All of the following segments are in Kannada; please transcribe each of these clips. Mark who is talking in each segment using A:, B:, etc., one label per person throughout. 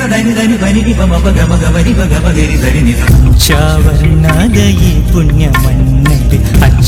A: దని దని పని ని పమ ప గమ గమని ప గమ గరి సరి ని
B: చావర్ణాద ఈ పుణ్య మన్నడి ಅಜ್ಜ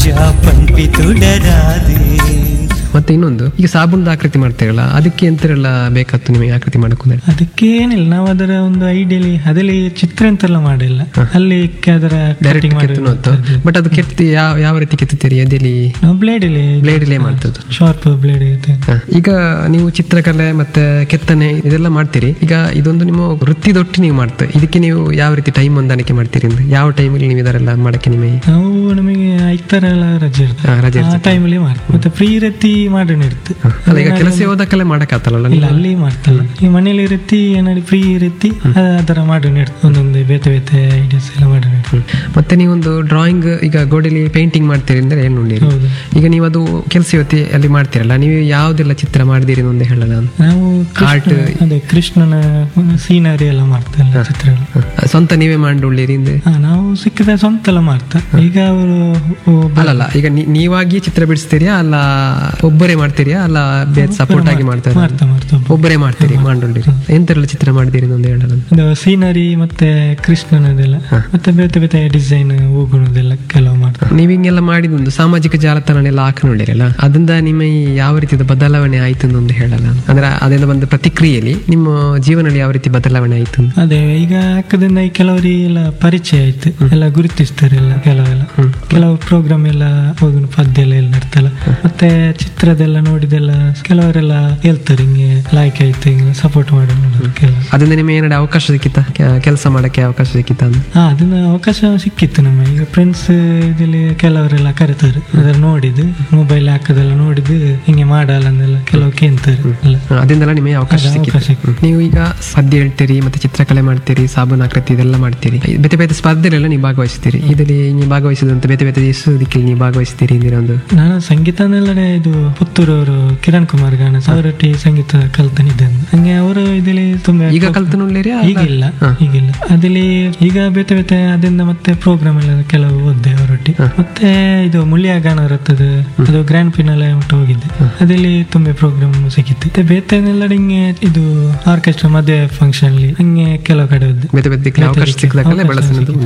B: ಪಂಪಿತುಡರಾದೆ
C: ಮತ್ತೆ ಇನ್ನೊಂದು ಈಗ ಸಾಬೂನ್ದ ಆಕೃತಿ ಮಾಡ್ತೀರಲ್ಲ ಅದಕ್ಕೆ ಎಂತೆಲ್ಲ ಬೇಕಾಗ್ತು ನಿಮಗೆ ಆಕೃತಿ ಮಾಡಕ್ಕೆ
D: ಅದಕ್ಕೇನಿಲ್ಲ ನಾವು ಅದರ ಒಂದು ಐಡಿಯಲಿ ಅದಲ್ಲಿ ಚಿತ್ರ ಎಂತೆಲ್ಲ ಮಾಡಿಲ್ಲ ಅಲ್ಲಿ ಅದರ
C: ಡೈರೆಕ್ಟ್
D: cutting ಮಾಡಿ
C: ಕೆತ್ತುನೋದು ಬಟ್ ಅದು ಕೆತ್ತಿ ಯಾವ ಯಾವ ರೀತಿ ಕೆತ್ತುತ್ತೀರಿ ಅದೇಲಿ
D: ನಾವು ಬ್ಲೇಡಲ್ಲಿ
C: ಬ್ಲೇಡಲ್ಲೇ ಮಾಡ್ತದ್ದು
D: ಶಾರ್ಪ್ ಬ್ಲೇಡ್ ಇರುತ್ತೆ
C: ಹ. ಈಗ ನೀವು ಚಿತ್ರಕಲೆ ಮತ್ತೆ ಕೆತ್ತನೆ ಇದೆಲ್ಲ ಮಾಡ್ತೀರಿ ಈಗ ಇದೊಂದು ನಿಮ್ಮ ವೃತ್ತಿದೊಟ್ಟು ನೀವು ಮಾಡ್ತೀರಿ ಇದಕ್ಕೆ ನೀವು ಯಾವ ರೀತಿ ಟೈಮ್ ಹೊಂದಾಣಿಕೆ ಮಾಡ್ತೀರಿ ಅಂದ್ರೆ ಯಾವ ಟೈಮಲ್ಲಿ ನೀವು ಇದರೆಲ್ಲ ಮಾಡಕ್ಕೆ ನಿಮಗೆ
D: ನಾವು ನಮಗೆ ಐತರ ಎಲ್ಲ ರಜೆ ಇರುತ್ತೆ
C: ಹಾ, ರಜೆ
D: ಆ ಟೈಮಲ್ಲಿ ಮಾಡ್ತೀವಿ ಮತ್ತೆ ಫ್ರೀ ಇರತ್ತಿ ಮಾಡೋಣ ಇರುತ್ತೆ
C: ಅಲ್ಲ ಈಗ ಕೆಲಸ ಹೋದಕ್ಕೆಲ್ಲ ಮಾಡಕ್ಕಾತಲ್ಲ
D: ಇಲ್ಲ ಅಲ್ಲಿ ಮಾಡ್ತಲ್ಲ ಈ ಮನೇಲಿ ಇರುತ್ತಿ ಏನಾದ್ರು ಫ್ರೀ ಇರುತ್ತಿ ಅದರ ಮಾಡೋಣ ಇರುತ್ತೆ ಒಂದೊಂದು ಬೇತೆ ಬೇತೆ ಐಡಿಯಾಸ್ ಎಲ್ಲ ಮಾಡೋಣ ಇರುತ್ತೆ.
C: ಮತ್ತೆ ನೀವೊಂದು ಡ್ರಾಯಿಂಗ್ ಈಗ ಗೋಡೆಲಿ ಪೇಂಟಿಂಗ್ ಮಾಡ್ತೀರಿ ಅಂದ್ರೆ ಏನು ನೋಡಿರಿ
D: ಹೌದು
C: ಈಗ ನೀವು ಅದು ಕೆಲಸ ಇವತ್ತಿ ಅಲ್ಲಿ ಮಾಡ್ತೀರಲ್ಲ ನೀವು ಯಾವ್ದೆಲ್ಲ ಚಿತ್ರ ಮಾಡಿದಿರಿ ಒಂದು ಹೇಳಲ್ಲ ನಾನು
D: ನಾವು
C: Art.
D: ಕೃಷ್ಣ- ಅದೇ ಕೃಷ್ಣನ ಸೀನರಿ ಎಲ್ಲ ಮಾಡ್ತಾ ಇಲ್ಲ ಚಿತ್ರಗಳು
C: ಸ್ವಂತ ನೀವೇ ಮಾಡಿ ಅಂದ್ರೆ
D: ಹಾ, ನಾವು ಸಿಕ್ಕಿದ ಸ್ವಂತ ಎಲ್ಲ ಮಾಡ್ತಾ ಈಗ ಅವರು
C: ಅಲ್ಲಲ್ಲ ಈಗ ನೀ- ನೀವಾಗಿ ಚಿತ್ರ ಬಿಡಿಸ್ತೀರಿಯಾ ಅಲ್ಲ ಒಬ್ಬರೇ ಮಾಡ್ತೀರಿಯಾ ಅಲ್ಲ ಬೇರೆ ಸಪೋರ್ಟ್ ಆಗಿ ಮಾಡ್ತಾರೆ
D: ಮಾಡ್ತಾ ಮಾಡ್ತಾ
C: ಒಬ್ಬರೇ ಮಾಡ್ತೀರಿ ಮಾಡ್ಕೊಂಡಿರಿ ಎಂತೆಲ್ಲ ಚಿತ್ರ ಮಾಡಿದಿರಿ ಒಂದು ಹೇಳಲ್ಲ
D: ಅದು ಸೀನರಿ ಮತ್ತೆ ಕೃಷ್ಣನದೆಲ್ಲ ಮತ್ತೆ ಬೇತೆ ಬೇತೆ ಡಿಸೈನ್ ಹೂಗುಣದೆಲ್ಲ ಕೆಲವು ಮಾಡ್ತಾರೆ
C: ನೀವು ಹಿಂಗೆಲ್ಲ ಮಾಡಿದೊಂದು ಸಾಮಾಜಿಕ ಜಾಲತಾಣನೆಲ್ಲ ಹಾಕಿ ನೋಡಿರಲ್ಲ ಅದರಿಂದ ನಿಮ್ಮ ಈ ಯಾವ ರೀತಿಯ ಬದಲಾವಣೆ ಆಯ್ತು ಅಂತ ಒಂದು ಹೇಳಲ್ಲ ನಾನು. ಅಂದ್ರೆ ಅದರಿಂದ ಬಂದ ಪ್ರತಿಕ್ರಿಯೆಯಲ್ಲಿ ನಿಮ್ಮ ಜೀವನದಲ್ಲಿ ಯಾವ ರೀತಿ ಬದಲಾವಣೆ ಆಯ್ತು ಅಂತ.
D: ಅದೇ ಈಗ ಹಾಕದಿಂದ ಈ ಕೆಲವರಿಗೆ ಎಲ್ಲ ಪರಿಚಯ ಆಯ್ತು ಎಲ್ಲ ಗುರುತಿಸ್ತಾರೆ ಎಲ್ಲ ಕೆಲವೆಲ್ಲ ಕೆಲವು ಪ್ರೋಗ್ರಾಮ್ ಎಲ್ಲ ಹೋಗಿ ಪದ್ಯ ಎಲ್ಲ ಎಲ್ಲ ಇರ್ತಲ್ಲ ಮತ್ತೆ ಚಿತ್ರದೆಲ್ಲ ನೋಡಿದೆಲ್ಲ ಕೆಲವರೆಲ್ಲ ಹೇಳ್ತಾರೆ ಹಿಂಗೆ ಲೈಕ್ ಆಯ್ತು ಹಿಂಗೆ ಸಪೋರ್ಟ್ ಮಾಡಿ ನೋಡೋದು ಕೆಲವು
C: ಅದರಿಂದ ನಿಮಗೆ ಏನಾದ್ರು ಅವಕಾಶ ಸಿಕ್ಕಿತ್ತ ಕೆಲಸ ಮಾಡಕ್ಕೆ ಅವಕಾಶ ಸಿಕ್ಕಿತ್ತ ಅಂತ
D: ಹಾ ಅದನ್ನ ಅವಕಾಶ ಸಿಕ್ಕಿತ್ತು ನಮ್ಮ ಈಗ ಫ್ರೆಂಡ್ಸ್ ಇದಲ್ಲಿ ಕೆಲವರೆಲ್ಲ ಕರೀತಾರೆ ಅದರ ನೋಡಿದ್ದು ಮೊಬೈಲ್ ಹಾಕೋದೆಲ್ಲ ನೋಡಿದ್ದು ಹಿಂಗೆ ಮಾಡಲ್ಲ ಅಂದೆಲ್ಲ ಕೆಲವು ಕೇಂತಾರೆ ಎಲ್ಲ
C: ಹ, ಅದರಿಂದೆಲ್ಲ ನಿಮಗೆ ಅವಕಾಶ
D: ಅದೇ
C: ಸಿಕ್ಕಿತ್ತು
D: ಅವಕಾಶ ಸಿಕ್ಕಿತ್ತು.
C: ನೀವು ಈಗ ಪದ್ಯ ಹೇಳ್ತೀರಿ ಮತ್ತೆ ಚಿತ್ರಕಲೆ ಮಾಡ್ತೀರಿ ಸಾಬೂನ್ ಆಕೃತಿ ಇದೆಲ್ಲ ಮಾಡ್ತೀರಿ ಈ ಬೇತೆ ಬೇತೆ ಸ್ಪರ್ಧೆಲೆಲ್ಲ ನೀವು ಭಾಗವಹಿಸ್ತೀರಿ ಇದರಲ್ಲಿ ನೀವು ಭಾಗವಹಿಸಿದಂತ ಬೇತೆ ಬೇತೆ ದಿಕ್ಕಿൽ ನೀವು ಭಾಗವಹಿಸ್ತೀರಿ ಇಂದಿರ ಒಂದು
D: ನಾನು ಸಂಗೀತನೆಲ್ಲಡೆ ಇದು ಪುತ್ತೂರು ಅವರು ಕಿರಣ್ ಕುಮಾರ್ ಗಾನಸ್ ಅವರೊಟ್ಟಿಗೆ ಸಂಗೀತ ಕಲ್ತನಿದ್ದೇನೆ ಹಂಗೆ ಅವರು ಇದಲ್ಲಿ ತುಂಬಾ
C: ಈಗ ಕಲ್ತು ನೋಡ್ಲಿರಿ
D: ಈಗಿಲ್ಲ ಈಗಿಲ್ಲ ಅದಲ್ಲಿ ಈಗ ಬೇತೆ ಬೇತೆ ಅದರಿಂದ ಮತ್ತೆ ಪ್ರೋಗ್ರಾಮ್ ಎಲ್ಲ ಕೆಲವು ಓದ್ದೆ ಅವರೊಟ್ಟಿಗೆ ಮತ್ತೆ ಇದು ಮುಳಿಯ ಗಾನ ಇರುತ್ತದೆ ಅದು ಗ್ರ್ಯಾಂಡ್ ಫಿನಾಲೆ ಉಂಟು ಹೋಗಿದ್ದೆ ಅದಲ್ಲಿ ತುಂಬಾ ಪ್ರೋಗ್ರಾಮ್ ಸಿಕ್ಕಿತ್ತು ಮತ್ತೆ ಬೇತೆನೆಲ್ಲ ಹಿಂಗೆ ಇದು ಆರ್ಕೆಸ್ಟ್ರಾ ಮದುವೆ ಫಂಕ್ಷನ್ ಅಲ್ಲಿ ಹಂಗೆ ಕೆಲವು ಕಡೆ ಹೋದ್ದೆ
C: ಬೇತೆ ಬೇತೆ ದಿಕ್ಕಿನಲ್ಲಿ ಅವಕಾಶ ಸಿಕ್ಕದಾಗಲೇ
D: ಅವಕಾಶ
C: ಬಳಸಿನದು